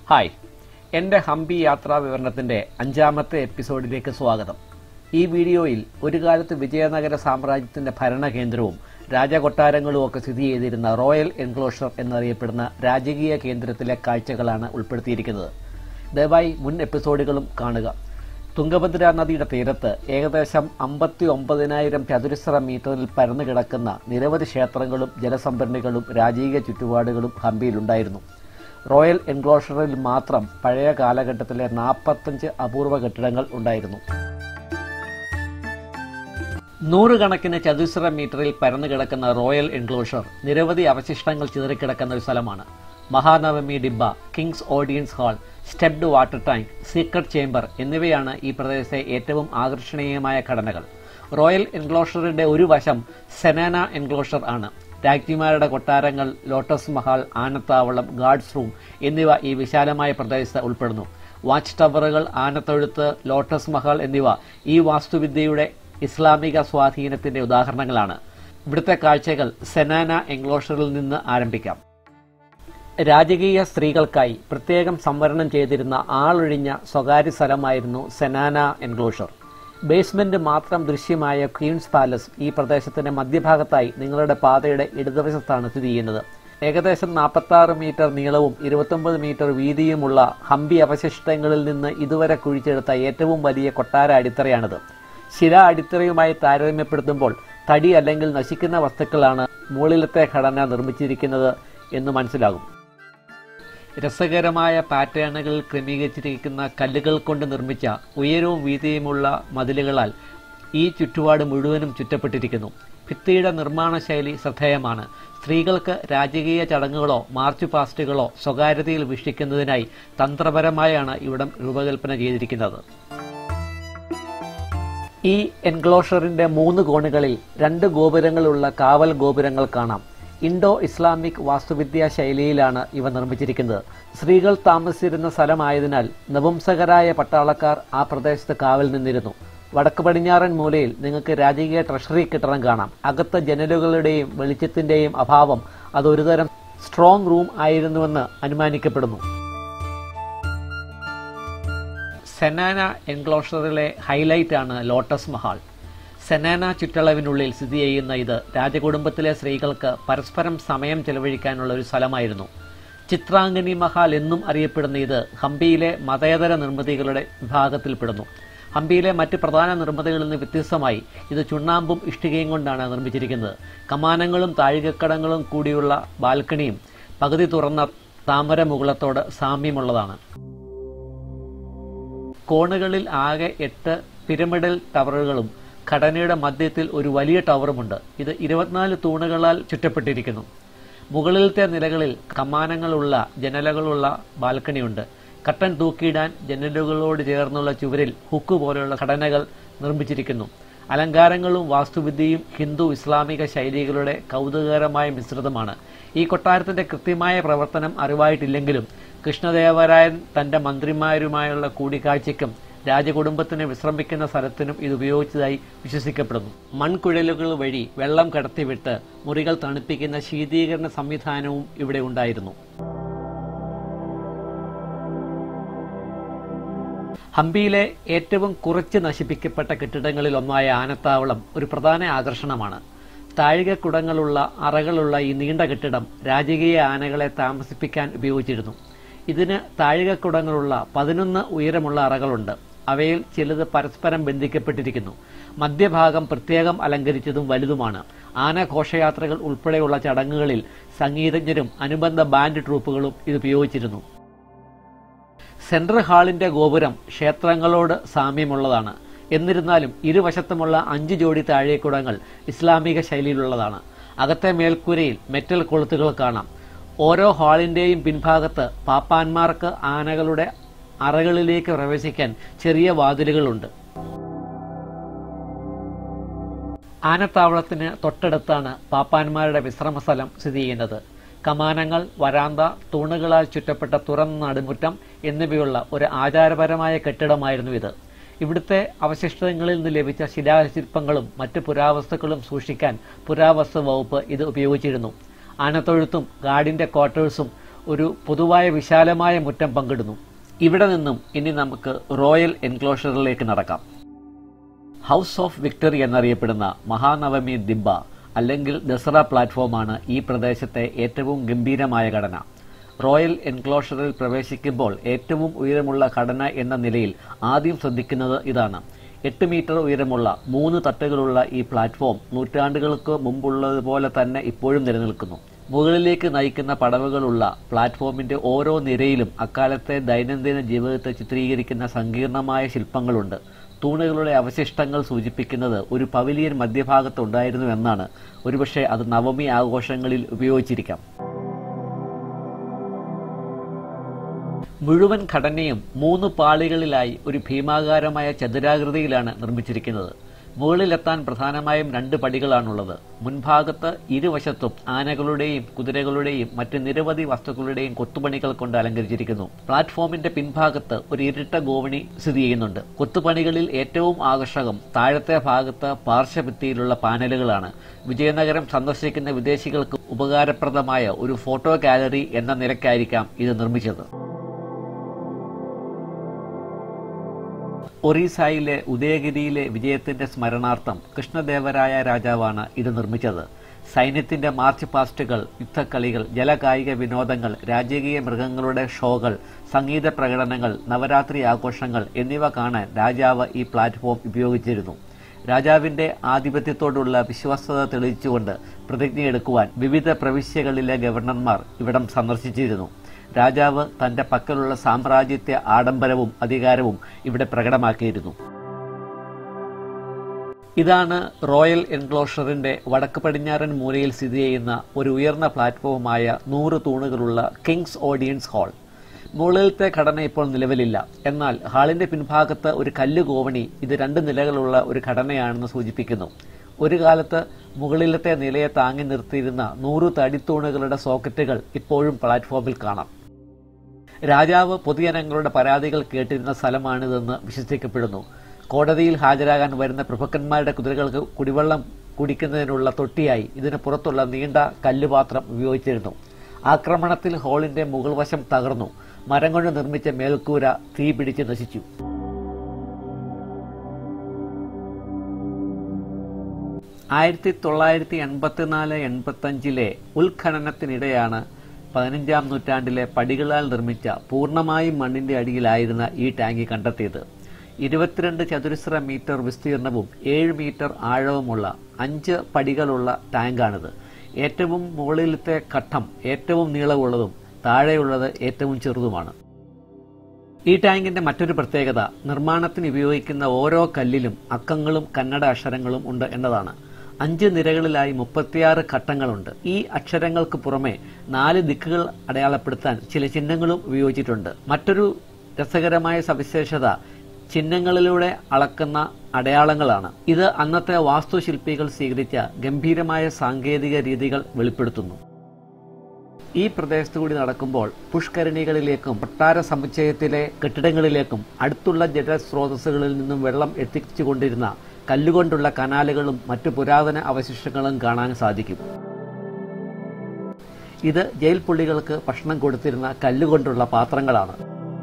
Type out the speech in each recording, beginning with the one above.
hi എൻ്റെ ഹംപി യാത്രാ വിവരണത്തിൻ്റെ അഞ്ചാമത്തെ എപ്പിസോഡിലേക്ക് സ്വാഗതം ഈ വീഡിയോയിൽ ഒരു കാലത്ത് വിജയനഗര സാമ്രാജ്യത്തിൻ്റെ ഭരണകേന്ദ്രവും രാജകൊട്ടാരങ്ങളും ഒക്കെ സ്ഥിതി ചെയ്തിരുന്ന റോയൽ എൻക്ലോഷർ എന്നറിയപ്പെടുന്ന രാജകീയ കേന്ദ്രത്തിലെ കാഴ്ചകളാണ് ഉൾപ്പെടുത്തിയിരിക്കുന്നത് ദയവായി മുൻ എപ്പിസോഡുകളും കാണുക തുംഗഭദ്ര നദിയുടെ തീരത്ത് ഏകദേശം അമ്പത്തി ഒമ്പതിനായിരം ചതുരശ്ര മീറ്ററിൽ പരന്നു കിടക്കുന്ന നിരവധി ക്ഷേത്രങ്ങളും ജലസംഭരണികളും രാജകീയ ചുറ്റുപാടുകളും ഹംപിയിലുണ്ടായിരുന്നു റോയൽ എൻക്ലോഷറിൽ മാത്രം പഴയ കാലഘട്ടത്തിലെ നാൽപ്പത്തഞ്ച് അപൂർവ കെട്ടിടങ്ങൾ ഉണ്ടായിരുന്നു നൂറുകണക്കിന് ചതുശ്ര മീറ്ററിൽ പരന്നു കിടക്കുന്ന റോയൽ എൻക്ലോഷർ നിരവധി അവശിഷ്ടങ്ങൾ ചിതറിക്കിടക്കുന്ന ഒരു സ്ഥലമാണ് Mahanavami Dibba king's audience hall stepped water tank secret chamber എന്നിവയാണ് ഈ പ്രദേശത്തെ ഏറ്റവും ആകർഷണീയമായ ഘടനകൾ റോയൽ എൻക്ലോഷറിന്റെ ഒരു വശം സെനാന എൻക്ലോഷർ ആണ് രാജ്ഞിമാരുടെ കൊട്ടാരങ്ങൾ ലോട്ടസ് മഹാൾ ആനത്താവളം ഗാർഡ്സ് റൂം എന്നിവ ഈ വിശാലമായ പ്രദേശത്ത് ഉൾപ്പെടുന്നു വാച്ച് ടവറുകൾ ആനത്തൊഴുത്ത് ലോട്ടസ് മഹാൾ എന്നിവ ഈ വാസ്തുവിദ്യയുടെ ഇസ്ലാമിക സ്വാധീനത്തിന്റെ ഉദാഹരണങ്ങളാണ് ഇവിടുത്തെ കാഴ്ചകൾ സെനാന എൻക്ലോഷറിൽ നിന്ന് ആരംഭിക്കാം രാജകീയ സ്ത്രീകൾക്കായി പ്രത്യേകം സംവരണം ചെയ്തിരുന്ന ആളൊഴിഞ്ഞ സ്വകാര്യ സ്ഥലമായിരുന്നു സെനാന എൻക്ലോഷർ ബേസ്മെന്റ് മാത്രം ദൃശ്യമായ ക്വീൻസ് പാലസ് ഈ പ്രദേശത്തിന്റെ മധ്യഭാഗത്തായി നിങ്ങളുടെ പാതയുടെ ഇടതുവശത്താണ് സ്ഥിതി ചെയ്യുന്നത് ഏകദേശം നാൽപ്പത്തി മീറ്റർ നീളവും ഇരുപത്തൊമ്പത് മീറ്റർ വീതിയുമുള്ള ഹംപി അവശിഷ്ടങ്ങളിൽ നിന്ന് ഇതുവരെ കുഴിച്ചെടുത്ത ഏറ്റവും വലിയ കൊട്ടാര അടിത്തറയാണിത് ശിലാ അടിത്തറയുമായി താരതമ്യപ്പെടുത്തുമ്പോൾ തടി അല്ലെങ്കിൽ നശിക്കുന്ന വസ്തുക്കളാണ് മുകളിലത്തെ ഘടന നിർമ്മിച്ചിരിക്കുന്നത് എന്ന് മനസ്സിലാകും രസകരമായ പാറ്റേണുകളിൽ ക്രമീകരിച്ചിരിക്കുന്ന കല്ലുകൾ കൊണ്ട് നിർമ്മിച്ച ഉയരവും വീതിയുമുള്ള മതിലുകളാൽ ഈ ചുറ്റുപാട് മുഴുവനും ചുറ്റപ്പെട്ടിരിക്കുന്നു ഭിത്തിയുടെ നിർമ്മാണ ശൈലി ശ്രദ്ധേയമാണ് സ്ത്രീകൾക്ക് രാജകീയ ചടങ്ങുകളോ മാർച്ച് പാസ്റ്റുകളോ സ്വകാര്യതയിൽ വീക്ഷിക്കുന്നതിനായി തന്ത്രപരമായാണ് ഇവിടം രൂപകൽപ്പന ചെയ്തിരിക്കുന്നത് ഈ എൻക്ലോഷറിന്റെ മൂന്ന് കോണുകളിൽ രണ്ട് ഗോപുരങ്ങളുള്ള കാവൽ ഗോപുരങ്ങൾ കാണാം ഇൻഡോ ഇസ്ലാമിക് വാസ്തുവിദ്യാ ശൈലിയിലാണ് ഇവ നിർമ്മിച്ചിരിക്കുന്നത് സ്ത്രീകൾ താമസിച്ചിരുന്ന സ്ഥലമായതിനാൽ നപുംസകരായ പട്ടാളക്കാർ ആ പ്രദേശത്ത് കാവൽ നിന്നിരുന്നു വടക്ക് പടിഞ്ഞാറൻ മൂലയിൽ നിങ്ങൾക്ക് രാജകീയ ട്രഷറി കെട്ടിടം കാണാം അകത്ത് ജനലുകളുടെയും വെളിച്ചത്തിന്റെയും അഭാവം അത് ഒരുതരം സ്ട്രോങ് റൂം ആയിരുന്നുവെന്ന് അനുമാനിക്കപ്പെടുന്നു സെനാന എൻക്ലോഷറിലെ ഹൈലൈറ്റ് ആണ് ലോട്ടസ് മഹാൾ സെനാന ചുറ്റളവിനുള്ളിൽ സ്ഥിതി ചെയ്യുന്ന ഇത് രാജകുടുംബത്തിലെ സ്ത്രീകൾക്ക് പരസ്പരം സമയം ചെലവഴിക്കാനുള്ള ഒരു സ്ഥലമായിരുന്നു ചിത്രാംഗനി മഹാൽ എന്നും അറിയപ്പെടുന്ന ഇത് ഹംപിയിലെ മതേതര നിർമ്മിതികളുടെ വിഭാഗത്തിൽപ്പെടുന്നു ഹംപിയിലെ മറ്റ് പ്രധാന നിർമ്മിതികളിൽ നിന്ന് വ്യത്യസ്തമായി ഇത് ചുണ്ണാമ്പും ഇഷ്ടികയും കൊണ്ടാണ് നിർമ്മിച്ചിരിക്കുന്നത് കമാനങ്ങളും താഴികക്കടങ്ങളും കൂടിയുള്ള ബാൽക്കണിയും പകുതി തുറന്ന താമര മുകുളത്തോട് സാമ്യമുള്ളതാണ് കോണുകളിൽ ആകെ എട്ട് പിരമിഡൽ ടവറുകളും ഘടനയുടെ മധ്യത്തിൽ ഒരു വലിയ ടവറുമുണ്ട് ഇത് ഇരുപത്തിനാല് തൂണുകളാൽ ചുറ്റപ്പെട്ടിരിക്കുന്നു മുകളിലത്തെ നിലകളിൽ കമാനങ്ങളുള്ള ജനലകളുള്ള ബാൽക്കണിയുണ്ട് കട്ടൻ തൂക്കിയിടാൻ ജനലുകളോട് ചേർന്നുള്ള ചുവരിൽ ഹുക്ക് പോലെയുള്ള ഘടനകൾ നിർമ്മിച്ചിരിക്കുന്നു അലങ്കാരങ്ങളും വാസ്തുവിദ്യയും ഹിന്ദു ഇസ്ലാമിക ശൈലികളുടെ കൗതുകകരമായ മിശ്രിതമാണ് ഈ കൊട്ടാരത്തിന്റെ കൃത്യമായ പ്രവർത്തനം അറിവായിട്ടില്ലെങ്കിലും കൃഷ്ണദേവരായൻ തന്റെ മന്ത്രിമാരുമായുള്ള കൂടിക്കാഴ്ചയ്ക്കും രാജകുടുംബത്തിന് വിശ്രമിക്കുന്ന സ്ഥലത്തിനും ഇത് ഉപയോഗിച്ചതായി വിശ്വസിക്കപ്പെടുന്നു മൺകുഴലുകൾ വഴി വെള്ളം കടത്തിവിട്ട് മുറികൾ തണുപ്പിക്കുന്ന ശീതീകരണ സംവിധാനവും ഇവിടെ ഉണ്ടായിരുന്നു ഹംപിയിലെ ഏറ്റവും കുറച്ച് നശിപ്പിക്കപ്പെട്ട കെട്ടിടങ്ങളിൽ ഒന്നായ ആനത്താവളം ഒരു പ്രധാന ആകർഷണമാണ് താഴികക്കുടങ്ങളുള്ള അറകളുള്ള ഈ നീണ്ട കെട്ടിടം രാജകീയ ആനകളെ താമസിപ്പിക്കാൻ ഉപയോഗിച്ചിരുന്നു ഇതിന് താഴികക്കുടങ്ങളുള്ള പതിനൊന്ന് ഉയരമുള്ള അറകളുണ്ട് അവയിൽ ചിലത് പരസ്പരം ബന്ധിക്കപ്പെട്ടിരിക്കുന്നു മധ്യഭാഗം പ്രത്യേകം അലങ്കരിച്ചതും വലുതുമാണ് ആന ഘോഷയാത്രകൾ ഉൾപ്പെടെയുള്ള ചടങ്ങുകളിൽ സംഗീതജ്ഞരും അനുബന്ധ ബാൻഡ് ട്രൂപ്പുകളും ഇത് ഉപയോഗിച്ചിരുന്നു സെൻട്രൽ ഹാളിന്റെ ഗോപുരം ക്ഷേത്രങ്ങളോട് സാമ്യമുള്ളതാണ് എന്നിരുന്നാലും ഇരുവശത്തുമുള്ള അഞ്ച് ജോഡി താഴേക്കുടങ്ങൾ ഇസ്ലാമിക ശൈലിയിലുള്ളതാണ് അകത്തെ മേൽക്കൂരയിൽ മെറ്റൽ കൊളുത്തുകൾ കാണാം ഓരോ ഹാളിന്റെയും പിൻഭാഗത്ത് പാപ്പാന്മാർക്ക് ആനകളുടെ അറകളിലേക്ക് പ്രവേശിക്കാൻ ചെറിയ വാതിലുകളുണ്ട് ആനത്താവളത്തിന് തൊട്ടടുത്താണ് പാപ്പാന്മാരുടെ വിശ്രമ സ്ഥലം സ്ഥിതി ചെയ്യുന്നത് കമാനങ്ങൾ വരാന്ത തൂണുകളാൽ ചുറ്റപ്പെട്ട തുറന്ന നടുമുറ്റം എന്നിവയുള്ള ഒരു ആചാരപരമായ കെട്ടിടമായിരുന്നു ഇത് ഇവിടുത്തെ അവശിഷ്ടങ്ങളിൽ നിന്ന് ലഭിച്ച ശിലാശില്പങ്ങളും മറ്റ് പുരാവസ്തുക്കളും സൂക്ഷിക്കാൻ പുരാവസ്തു വകുപ്പ് ഇത് ഉപയോഗിച്ചിരുന്നു ആനത്തൊഴുത്തും ഗാർഡിന്റെ ക്വാർട്ടേഴ്സും ഒരു പൊതുവായ വിശാലമായ മുറ്റം പങ്കിടുന്നു ഇവിടെ നിന്നും ഇനി നമുക്ക് റോയൽ എൻക്ലോഷറിലേക്ക് നടക്കാം ഹൗസ് ഓഫ് വിക്ടറി എന്നറിയപ്പെടുന്ന മഹാനവമി ദിബ്ബ അല്ലെങ്കിൽ ദസറ പ്ലാറ്റ്ഫോമാണ് ഈ പ്രദേശത്തെ ഏറ്റവും ഗംഭീരമായ ഘടന റോയൽ എൻക്ലോഷറിൽ പ്രവേശിക്കുമ്പോൾ ഏറ്റവും ഉയരമുള്ള ഘടന എന്ന നിലയിൽ ആദ്യം ശ്രദ്ധിക്കുന്നത് ഇതാണ് എട്ട് മീറ്റർ ഉയരമുള്ള മൂന്ന് തട്ടുകളുള്ള ഈ പ്ലാറ്റ്ഫോം നൂറ്റാണ്ടുകൾക്ക് മുമ്പുള്ളതുപോലെ തന്നെ ഇപ്പോഴും നിലനിൽക്കുന്നു മുകളിലേക്ക് നയിക്കുന്ന പടവുകളുള്ള പ്ലാറ്റ്ഫോമിന്റെ ഓരോ നിരയിലും അക്കാലത്തെ ദൈനംദിന ജീവിതത്തെ ചിത്രീകരിക്കുന്ന സങ്കീർണമായ ശില്പങ്ങളുണ്ട് തൂണുകളുടെ അവശിഷ്ടങ്ങൾ സൂചിപ്പിക്കുന്നത് ഒരു പവിലിയൻ മധ്യഭാഗത്ത് ഉണ്ടായിരുന്നു എന്നാണ് ഒരുപക്ഷെ അത് നവമി ആഘോഷങ്ങളിൽ ഉപയോഗിച്ചിരിക്കാം മുഴുവൻ ഘടനയും മൂന്ന് പാളികളിലായി ഒരു ഭീമാകാരമായ ചതുരാകൃതിയിലാണ് നിർമ്മിച്ചിരിക്കുന്നത് മുകളിലെത്താൻ പ്രധാനമായും രണ്ട് പടികളാണുള്ളത് മുൻഭാഗത്ത് ഇരുവശത്തും ആനകളുടെയും കുതിരകളുടെയും മറ്റ് നിരവധി വസ്തുക്കളുടെയും കൊത്തുപണികൾ കൊണ്ട് അലങ്കരിച്ചിരിക്കുന്നു പ്ലാറ്റ്ഫോമിന്റെ പിൻഭാഗത്ത് ഒരു ഇരട്ട ഗോവണി സ്ഥിതി ചെയ്യുന്നുണ്ട് കൊത്തുപണികളിൽ ഏറ്റവും ആകർഷകം താഴത്തെ ഭാഗത്ത് പാർശ്വഭിത്തിയിലുള്ള പാനലുകളാണ് വിജയനഗരം സന്ദർശിക്കുന്ന വിദേശികൾക്ക് ഉപകാരപ്രദമായ ഒരു ഫോട്ടോ ഗാലറി എന്ന നിലയ്ക്കായിരിക്കാം ഇത് നിർമ്മിച്ചത് ഒറീസായിലെ ഉദയഗിരിയിലെ വിജയത്തിന്റെ സ്മരണാർത്ഥം കൃഷ്ണദേവരായ രാജാവാണ് ഇത് നിർമ്മിച്ചത് സൈന്യത്തിന്റെ മാർച്ച് പാസ്റ്റുകൾ യുദ്ധക്കളികൾ ജലകായിക വിനോദങ്ങൾ രാജകീയ മൃഗങ്ങളുടെ ഷോകൾ സംഗീത പ്രകടനങ്ങൾ നവരാത്രി ആഘോഷങ്ങൾ എന്നിവ കാണാൻ രാജാവ് ഈ പ്ലാറ്റ്ഫോം ഉപയോഗിച്ചിരുന്നു രാജാവിന്റെ ആധിപത്യത്തോടുള്ള വിശ്വാസത തെളിയിച്ചുകൊണ്ട് പ്രതിജ്ഞയെടുക്കുവാൻ വിവിധ പ്രവിശ്യകളിലെ ഗവർണർമാർ ഇവിടം സന്ദർശിച്ചിരുന്നു രാജാവ് തന്റെ പക്കലുള്ള സാമ്രാജ്യത്യ ആഡംബരവും അധികാരവും ഇവിടെ പ്രകടമാക്കിയിരുന്നു ഇതാണ് റോയൽ എൻക്ലോഷറിന്റെ വടക്ക് പടിഞ്ഞാറൻ മൂലയിൽ സ്ഥിതി ചെയ്യുന്ന ഒരു ഉയർന്ന പ്ലാറ്റ്ഫോമായ നൂറ് തൂണുകളുള്ള കിങ്സ് ഓഡിയൻസ് ഹാൾ മുകളിലത്തെ ഘടന ഇപ്പോൾ നിലവിലില്ല എന്നാൽ ഹാളിന്റെ പിൻഭാഗത്ത് ഒരു കല്ല് കോവണി ഇത് രണ്ട് നിലകളുള്ള ഒരു ഘടനയാണെന്ന് സൂചിപ്പിക്കുന്നു ഒരു കാലത്ത് മുകളിലത്തെ നിലയെ താങ്ങി നിർത്തിയിരുന്ന നൂറ് തടിത്തൂണുകളുടെ സോക്കറ്റുകൾ ഇപ്പോഴും പ്ലാറ്റ്ഫോമിൽ കാണാം രാജാവ് പൊതുജനങ്ങളുടെ പരാതികൾ കേട്ടിരുന്ന സ്ഥലമാണിതെന്ന് വിശ്വസിക്കപ്പെടുന്നു കോടതിയിൽ ഹാജരാകാൻ വരുന്ന പ്രഭുക്കന്മാരുടെ കുതിരകൾക്ക് കുടിവെള്ളം കുടിക്കുന്നതിനുള്ള തൊട്ടിയായി ഇതിന് പുറത്തുള്ള നീണ്ട കല്ലുപാത്രം ഉപയോഗിച്ചിരുന്നു ആക്രമണത്തിൽ ഹാളിന്റെ മുകൾ വശം തകർന്നു മരം കൊണ്ട് നിർമ്മിച്ച മേൽക്കൂര തീ പിടിച്ച് നശിച്ചു ആയിരത്തി തൊള്ളായിരത്തി എൺപത്തിനാല് എൺപത്തഞ്ചിലെ ഉത്ഖനനത്തിനിടെയാണ് പതിനഞ്ചാം നൂറ്റാണ്ടിലെ പടികളാൽ നിർമ്മിച്ച പൂർണ്ണമായും മണ്ണിന്റെ അടിയിലായിരുന്ന ഈ ടാങ്കി കണ്ടെത്തിയത് ഇരുപത്തിരണ്ട് ചതുരശ്ര മീറ്റർ വിസ്തീർണവും ഏഴ് മീറ്റർ ആഴവുമുള്ള അഞ്ച് പടികളുള്ള ടാങ്കാണിത് ഏറ്റവും മുകളിലത്തെ ഘട്ടം ഏറ്റവും നീളമുള്ളതും താഴെയുള്ളത് ഏറ്റവും ചെറുതുമാണ് ഈ ടാങ്കിന്റെ മറ്റൊരു പ്രത്യേകത നിർമ്മാണത്തിന് ഉപയോഗിക്കുന്ന ഓരോ കല്ലിലും അക്കങ്ങളും കന്നഡ അക്ഷരങ്ങളും ഉണ്ട് എന്നതാണ് അഞ്ച് നിരകളിലായി മുപ്പത്തിയാറ് ഘട്ടങ്ങളുണ്ട് ഈ അക്ഷരങ്ങൾക്ക് പുറമെ നാല് ദിക്കുകൾ അടയാളപ്പെടുത്താൻ ചില ചിഹ്നങ്ങളും ഉപയോഗിച്ചിട്ടുണ്ട് മറ്റൊരു രസകരമായ സവിശേഷത ചിഹ്നങ്ങളിലൂടെ അളക്കുന്ന അടയാളങ്ങളാണ് ഇത് അന്നത്തെ വാസ്തുശില്പികൾ സ്വീകരിച്ച ഗംഭീരമായ സാങ്കേതിക രീതികൾ വെളിപ്പെടുത്തുന്നു ഈ പ്രദേശത്തുകൂടി നടക്കുമ്പോൾ പുഷ്കരണികളിലേക്കും കൊട്ടാര സമുച്ചയത്തിലെ കെട്ടിടങ്ങളിലേക്കും അടുത്തുള്ള ജലസ്രോതസ്സുകളിൽ നിന്നും വെള്ളം എത്തിച്ചുകൊണ്ടിരുന്ന കല്ലുകൊണ്ടുള്ള കനാലുകളും മറ്റു പുരാതന അവശിഷ്ടങ്ങളും കാണാൻ സാധിക്കും ഇത് ജയിൽ പുള്ളികൾക്ക് ഭക്ഷണം കൊടുത്തിരുന്ന കല്ലുകൊണ്ടുള്ള പാത്രങ്ങളാണ്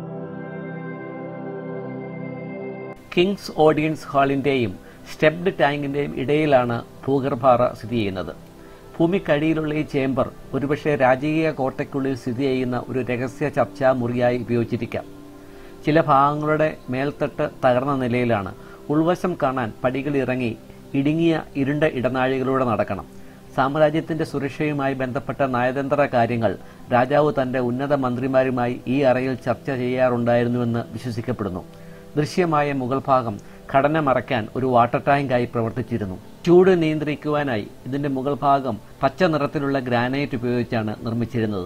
കിങ്സ് ഓഡിയൻസ് ഹാളിന്റെയും സ്റ്റെപ്ഡ് ടാങ്കിന്റെയും ഇടയിലാണ് ഭൂഗർഭാറ സ്ഥിതി ചെയ്യുന്നത് ഭൂമിക്കടിയിലുള്ള ഈ ചേംബർ ഒരുപക്ഷെ രാജകീയ കോട്ടയ്ക്കുള്ളിൽ സ്ഥിതി ചെയ്യുന്ന ഒരു രഹസ്യ ചർച്ചാ മുറിയായി ഉപയോഗിച്ചിരിക്കാം ചില ഭാഗങ്ങളുടെ മേൽത്തട്ട് തകർന്ന നിലയിലാണ് ഉൾവശം കാണാൻ പടികളിറങ്ങി ഇടുങ്ങിയ ഇരുണ്ട ഇടനാഴികളിലൂടെ നടക്കണം സാമ്രാജ്യത്തിന്റെ സുരക്ഷയുമായി ബന്ധപ്പെട്ട നയതന്ത്ര കാര്യങ്ങൾ രാജാവ് തന്റെ ഉന്നത മന്ത്രിമാരുമായി ഈ അറയിൽ ചർച്ച ചെയ്യാറുണ്ടായിരുന്നുവെന്ന് വിശ്വസിക്കപ്പെടുന്നു ദൃശ്യമായ മുകൾ ഭാഗം ഘടന മറയ്ക്കാൻ ഒരു വാട്ടർ ടാങ്കായി പ്രവർത്തിച്ചിരുന്നു ചൂട് നിയന്ത്രിക്കുവാനായി ഇതിന്റെ മുകൾ ഭാഗം പച്ച നിറത്തിലുള്ള ഗ്രാനൈറ്റ് ഉപയോഗിച്ചാണ് നിർമ്മിച്ചിരുന്നത്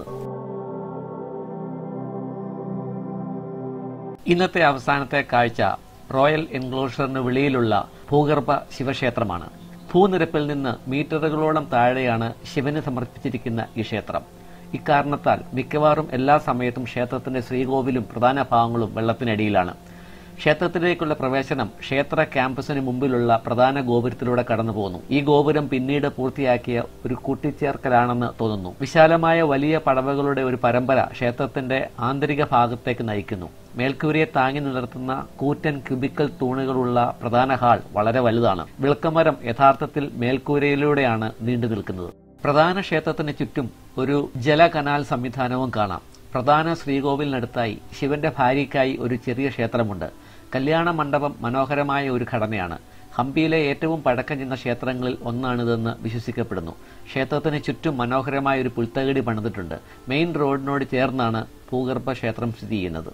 ഇന്നത്തെ അവസാനത്തെ കാഴ്ച റോയൽ എൻക്ലോഷറിന് വെളിയിലുള്ള ഭൂഗർഭ ശിവക്ഷേത്രമാണ് ഭൂനിരപ്പിൽ നിന്ന് മീറ്ററുകളോളം താഴെയാണ് ശിവന് സമർപ്പിച്ചിരിക്കുന്ന ഈ ക്ഷേത്രം ഇക്കാരണത്താൽ മിക്കവാറും എല്ലാ സമയത്തും ക്ഷേത്രത്തിന്റെ ശ്രീകോവിലും പ്രധാന ഭാഗങ്ങളും വെള്ളത്തിനടിയിലാണ് ക്ഷേത്രത്തിലേക്കുള്ള പ്രവേശനം ക്ഷേത്ര ക്യാമ്പസിന് മുമ്പിലുള്ള പ്രധാന ഗോപുരത്തിലൂടെ കടന്നു പോകുന്നു ഈ ഗോപുരം പിന്നീട് പൂർത്തിയാക്കിയ ഒരു കൂട്ടിച്ചേർക്കലാണെന്ന് തോന്നുന്നു വിശാലമായ വലിയ പടവുകളുടെ ഒരു പരമ്പര ക്ഷേത്രത്തിന്റെ ആന്തരിക ഭാഗത്തേക്ക് നയിക്കുന്നു മേൽക്കൂരയെ താങ്ങി നിലർത്തുന്ന കൂറ്റൻ ക്യൂബിക്കൽ തൂണുകളുള്ള പ്രധാന ഹാൾ വളരെ വലുതാണ് വിളക്കമരം യഥാർത്ഥത്തിൽ മേൽക്കൂരയിലൂടെയാണ് നീണ്ടു നിൽക്കുന്നത് പ്രധാന ക്ഷേത്രത്തിന് ചുറ്റും ഒരു ജല കനാൽ സംവിധാനവും കാണാം പ്രധാന ശ്രീകോവിലിനടുത്തായി ശിവന്റെ ഭാര്യയ്ക്കായി ഒരു ചെറിയ ക്ഷേത്രമുണ്ട് കല്യാണ മണ്ഡപം മനോഹരമായ ഒരു ഘടനയാണ് ഹംപിയിലെ ഏറ്റവും പഴക്കം ചെന്ന ക്ഷേത്രങ്ങളിൽ ഒന്നാണിതെന്ന് വിശ്വസിക്കപ്പെടുന്നു ക്ഷേത്രത്തിന് ചുറ്റും മനോഹരമായ ഒരു പുൽത്തകിടി പണിതിട്ടുണ്ട് മെയിൻ റോഡിനോട് ചേർന്നാണ് ഭൂഗർഭ ക്ഷേത്രം സ്ഥിതി ചെയ്യുന്നത്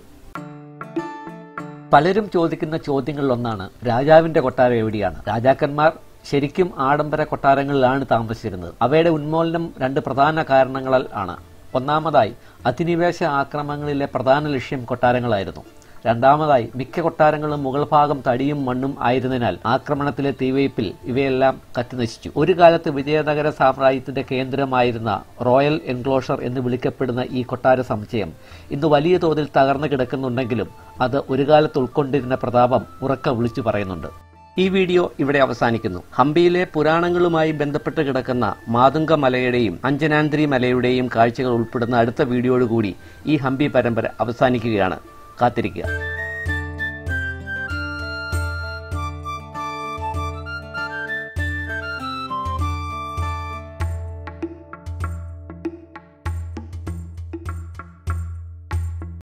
പലരും ചോദിക്കുന്ന ചോദ്യങ്ങളിലൊന്നാണ് രാജാവിന്റെ കൊട്ടാരം എവിടെയാണ് രാജാക്കന്മാർ ശരിക്കും ആഡംബര കൊട്ടാരങ്ങളിലാണ് താമസിച്ചിരുന്നത് അവയുടെ ഉന്മൂലനം രണ്ട് പ്രധാന കാരണങ്ങളാൽ ആണ് ഒന്നാമതായി അധിനിവേശ ആക്രമണങ്ങളിലെ പ്രധാന ലക്ഷ്യം കൊട്ടാരങ്ങളായിരുന്നു രണ്ടാമതായി മിക്ക കൊട്ടാരങ്ങളും മുകൾ ഭാഗം തടിയും മണ്ണും ആയിരുന്നതിനാൽ ആക്രമണത്തിലെ തീവയ്പിൽ ഇവയെല്ലാം കത്തിനശിച്ചു ഒരു കാലത്ത് വിജയനഗര സാമ്രാജ്യത്തിന്റെ കേന്ദ്രമായിരുന്ന റോയൽ എൻക്ലോഷർ എന്ന് വിളിക്കപ്പെടുന്ന ഈ കൊട്ടാര സമുച്ചയം ഇന്ന് വലിയ തോതിൽ തകർന്നു കിടക്കുന്നുണ്ടെങ്കിലും അത് ഒരു കാലത്ത് ഉൾക്കൊണ്ടിരുന്ന പ്രതാപം ഉറക്ക വിളിച്ചു പറയുന്നുണ്ട് ഈ വീഡിയോ ഇവിടെ അവസാനിക്കുന്നു ഹംപിയിലെ പുരാണങ്ങളുമായി ബന്ധപ്പെട്ട് കിടക്കുന്ന മാതുങ്ക മലയുടെയും അഞ്ജനാദ്രി മലയുടെയും കാഴ്ചകൾ ഉൾപ്പെടുന്ന അടുത്ത വീഡിയോയോടുകൂടി ഈ ഹംപി പരമ്പര അവസാനിക്കുകയാണ് കാത്തിരിക്കുക